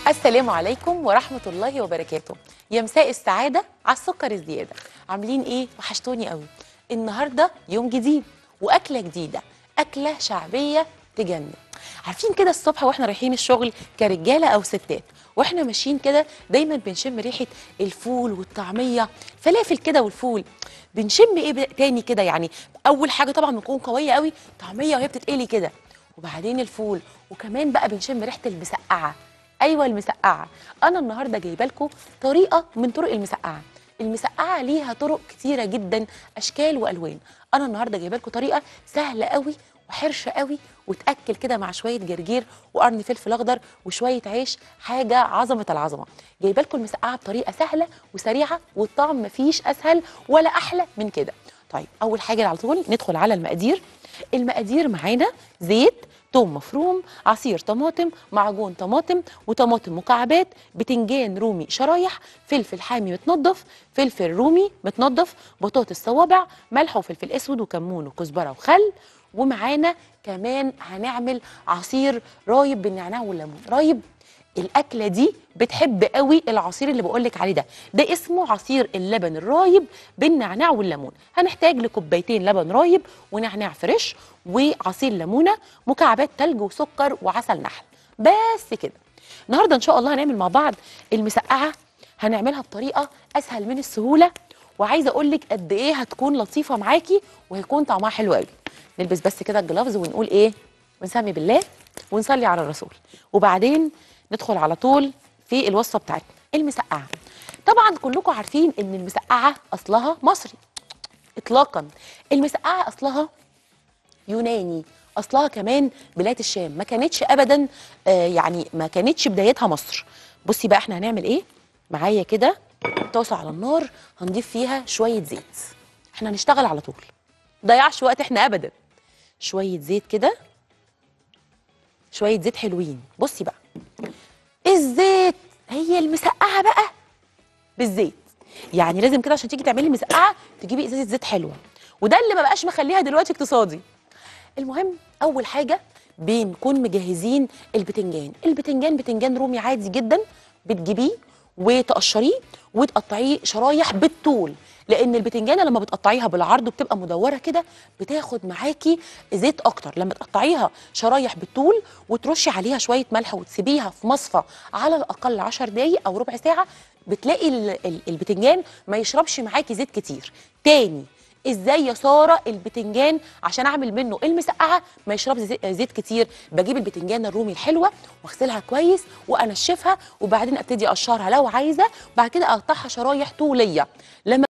السلام عليكم ورحمة الله وبركاته يا مساء السعادة على السكر الزيادة عاملين ايه؟ وحشتوني قوي النهاردة يوم جديد وأكلة جديدة أكلة شعبية تجنن عارفين كده الصبح واحنا رايحين الشغل كرجالة أو ستات واحنا ماشيين كده دايما بنشم ريحة الفول والطعمية فلافل كده والفول بنشم ايه بقى تاني كده يعني أول حاجة طبعا بتكون قوية قوي طعمية وهي بتتقلي كده وبعدين الفول وكمان بقى بنشم ريحة المسقعة ايوه المسقعه انا النهارده جايبه لكم طريقه من طرق المسقعه المسقعه ليها طرق كتيره جدا اشكال والوان انا النهارده جايبه لكم طريقه سهله قوي وحرشه قوي وتاكل كده مع شويه جرجير وقرن فلفل اخضر وشويه عيش حاجه عظمه العظمه جايبه لكم المسقعه بطريقه سهله وسريعه والطعم مفيش اسهل ولا احلى من كده طيب اول حاجه على طول ندخل على المقادير المقادير معانا زيت توم مفروم عصير طماطم معجون طماطم وطماطم مكعبات بتنجان رومي شرايح فلفل حامي متنضف فلفل رومي متنضف بطاطس صوابع ملح وفلفل اسود وكمون وكزبره وخل ومعانا كمان هنعمل عصير رايب بالنعناع والليمون رايب الاكله دي بتحب قوي العصير اللي بقولك عليه ده ده اسمه عصير اللبن الرايب بالنعناع والليمون هنحتاج لكوبايتين لبن رايب ونعناع فريش وعصير ليمونه مكعبات تلج وسكر وعسل نحل بس كده النهارده ان شاء الله هنعمل مع بعض المسقعه هنعملها بطريقه اسهل من السهوله وعايزه اقول لك قد ايه هتكون لطيفه معاكي وهيكون طعمها حلو قوي نلبس بس كده الجلافز ونقول ايه ونسمي بالله ونصلي على الرسول وبعدين ندخل على طول في الوصفه بتاعتنا المسقعه طبعا كلكم عارفين ان المسقعه اصلها مصري اطلاقا المسقعه اصلها يوناني اصلها كمان بلاد الشام ما كانتش ابدا آه يعني ما كانتش بدايتها مصر بصي بقى احنا هنعمل ايه معايا كده طاسه على النار هنضيف فيها شويه زيت احنا هنشتغل على طول ضيعش وقت احنا ابدا شويه زيت كده شويه زيت حلوين بصي بقى الزيت هي المسقعه بقى بالزيت يعني لازم كده عشان تيجي تعملي مسقعه تجيبي ازازه زيت حلوه وده اللي ما بقاش مخليها دلوقتي اقتصادي المهم اول حاجه بنكون مجهزين البتنجان البتنجان بتنجان رومي عادي جدا بتجيبيه وتقشريه وتقطعيه شرايح بالطول لان البتنجانه لما بتقطعيها بالعرض وبتبقى مدوره كده بتاخد معاكي زيت اكتر لما تقطعيها شرايح بالطول وترشي عليها شويه ملح وتسيبيها في مصفى على الاقل 10 دقايق او ربع ساعه بتلاقي ال- ال- البتنجان ما يشربش معاكي زيت كتير تاني ازاي يا ساره البتنجان عشان اعمل منه المسقعه ما يشربش زي- زيت كتير بجيب البتنجان الرومي الحلوه واغسلها كويس وانشفها وبعدين ابتدي اقشرها لو عايزه بعد كده اقطعها شرايح طوليه لما